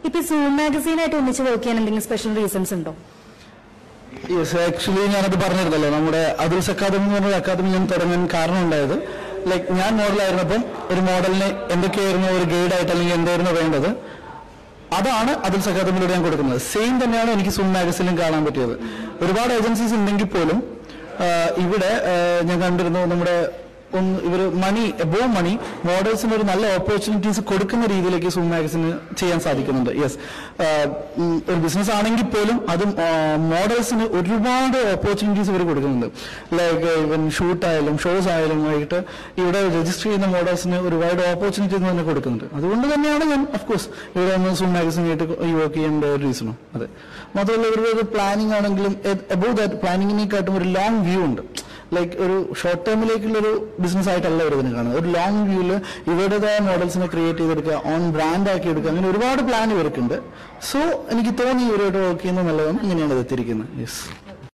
ഇപ്പൊ സൂം മാഗസീനായിട്ട് ഒന്നിച്ച് വർക്ക് ചെയ്യാൻ എന്തെങ്കിലും സ്പെഷ്യൽ റീസൺസ് ഉണ്ടോ യെസ് ആക്ച്വലി ഞാനത് പറഞ്ഞിരുന്നല്ലോ നമ്മുടെ അതുൽസ് അക്കാദമി എന്ന് പറഞ്ഞ അക്കാദമി ഞാൻ തുടങ്ങാൻ കാരണം ഉണ്ടായത് ലൈക്ക് ഞാൻ മോഡലായിരുന്നപ്പം ഒരു മോഡലിന് എന്തൊക്കെയായിരുന്നു ഒരു ഗൈഡായിട്ട് അല്ലെങ്കിൽ എന്തായിരുന്നു വേണ്ടത് അതാണ് അതുൽസ് അക്കാദമിയിലൂടെ ഞാൻ കൊടുക്കുന്നത് സെയിം തന്നെയാണ് എനിക്ക് സും മാഗസിനിലും കാണാൻ പറ്റിയത് ഒരുപാട് ഏജൻസീസ് ഉണ്ടെങ്കിൽ പോലും ആ, ഇവിടെ ആ, ഞാൻ കണ്ടിരുന്നു നമ്മുടെ ഒന്ന് ഇവർ മണി എബോ മണി മോഡൽസിന് ഒരു നല്ല ഓപ്പർച്യൂണിറ്റീസ് കൊടുക്കുന്ന രീതിയിലേക്ക് സൂം മാഗസിന് ചെയ്യാൻ സാധിക്കുന്നുണ്ട് യെസ് ഒരു ബിസിനസ് ആണെങ്കിൽ പോലും അത് മോഡൽസിന് ഒരുപാട് ഓപ്പർച്യൂണിറ്റീസ് ഇവർ കൊടുക്കുന്നുണ്ട് ലൈക്ക് ഇവൻ ഷൂട്ട് ആയാലും ഷോസ് ആയാലും ആയിട്ട് ഇവിടെ രജിസ്റ്റർ ചെയ്യുന്ന മോഡൽസിന് ഒരുപാട് ഓപ്പർച്യൂണിറ്റീസ് തന്നെ കൊടുക്കുന്നുണ്ട് അതുകൊണ്ട് തന്നെയാണ് ഞാൻ അഫ്കോഴ്സ് ഇവിടെ ഒന്ന് സൂം മാഗസിനായിട്ട് ഈ വർക്ക് ചെയ്യേണ്ട ഒരു റീസണും അതെ മാത്രമല്ല ഇവരുടെ ഒരു പ്ലാനിങ് ആണെങ്കിലും എബോ ദാറ്റ് പ്ലാനിങ്ങിനെക്കാട്ടും ഒരു ലോങ് വ്യൂ ഉണ്ട് ലൈക്ക് ഒരു ഷോർട്ട് ടേമിലേക്കുള്ള ഒരു ബിസിനസ് ആയിട്ടല്ല ഇവർ ഇതിനെ കാണുന്നത് ഒരു ലോങ് വ്യൂവിൽ ഇവരുടേതായ മോഡൽസിനെ ക്രിയേറ്റ് ചെയ്തെടുക്കുക ഓൺ ബ്രാൻഡ് ആക്കി എടുക്കുക അങ്ങനെ ഒരുപാട് പ്ലാൻ ഇവർക്കുണ്ട് സോ എനിക്ക് തോന്നി ഇവരോട് വർക്ക് ചെയ്യുന്നത് നല്ലതാണ് ഇങ്ങനെയാണ് ഇത് എത്തിയിരിക്കുന്നത് യെസ്